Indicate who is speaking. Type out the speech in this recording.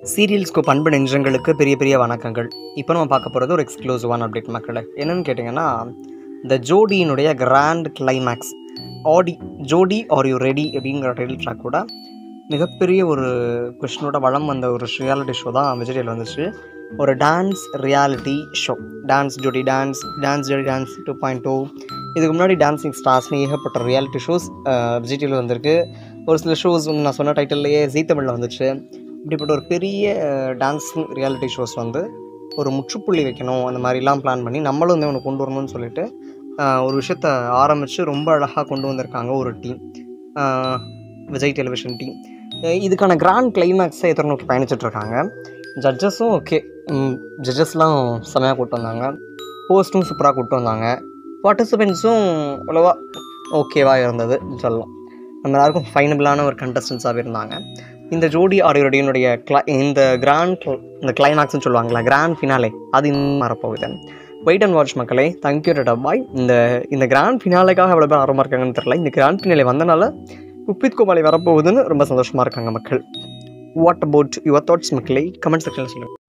Speaker 1: சீரியல்ஸ்க்கு பண்பு நெஞ்சங்களுக்கு பெரிய பெரிய வணக்கங்கள் இப்போ நம்ம பார்க்க போகிறது ஒரு எக்ஸ்க்ளூசிவான அப்டேட் மக்களே என்னன்னு கேட்டிங்கன்னா இந்த ஜோடியினுடைய கிராண்ட் கிளைமேக்ஸ் ஆடி ஜோடி ஆர் யூ ரெடி அப்படிங்கிற டைட்டில் ட்ராக் கூட மிகப்பெரிய ஒரு கொஷினோட வளம் வந்த ஒரு ரியாலிட்டி ஷோ தான் விஜயில் வந்துச்சு ஒரு டான்ஸ் ரியாலிட்டி ஷோ டான்ஸ் ஜோடி டான்ஸ் டான்ஸ் ஜோடி டான்ஸ் டூ பாயிண்ட் டூ இதுக்கு முன்னாடி டான்ஸிங் ஸ்டார்ஸ்னு ஏகப்பட்ட ரியாலிட்டி ஷோஸ் விஜய்டியில் வந்திருக்கு ஒரு சில ஷோஸ் நான் சொன்ன டைட்டில்லையே ஜீ தமிழில் வந்துச்சு இப்படிப்பட்ட ஒரு பெரிய டான்ஸிங் ரியாலிட்டி ஷோஸ் வந்து ஒரு முற்றுப்புள்ளி வைக்கணும் அந்த மாதிரிலாம் பிளான் பண்ணி நம்மளும் வந்து ஒன்று கொண்டு வரணும்னு சொல்லிட்டு ஆஹ், ஒரு விஷயத்த ஆரம்பித்து ரொம்ப அழகாக கொண்டு வந்திருக்காங்க ஒரு டீம் விஜய் டெலிவிஷன் டீம் இதுக்கான கிராண்ட் கிளைமேக்ஸை எதிர நோக்கி பயணிச்சிட்ருக்காங்க ஜட்ஜஸும் ஓகே ஜட்ஜஸ்லாம் செமையாக கூப்பிட்டு வந்தாங்க ஹோஸ்ட்டும் சூப்பராக கூப்பிட்டு வந்தாங்க பார்ட்டிசிபெண்ட்ஸும் அவ்வளோவா ஓகேவாக இருந்தது சொல்லலாம் நம்ம எல்லாருக்கும் ஃபைனபிளான ஒரு கண்டஸ்டன்ஸாகவே இருந்தாங்க இந்த ஜோடி ஆடியோடையினுடைய கிளா இந்த கிராண்ட் இந்த கிளைமேக்ஸ்னு சொல்லுவாங்களா கிராண்ட் ஃபினாலே அது இன்னும் வரப்போகுது வெயிட் அண்ட் வாட்ச் மக்களே தேங்க்யூ டா பாய் இந்த இந்த கிராண்ட் ஃபினாலேக்காக எவ்வளோ பேர் ஆர்வமாக இருக்காங்கன்னு தெரியல இந்த கிராண்ட் ஃபினாலே வந்தனால குப்பித் கோமாளி வரப்போகுதுன்னு ரொம்ப சந்தோஷமாக இருக்காங்க மக்கள் வாட் அபவுட் யுவர் தாட்ஸ் மக்களே கமெண்ட் செக்ஷனில் சொல்லுங்கள்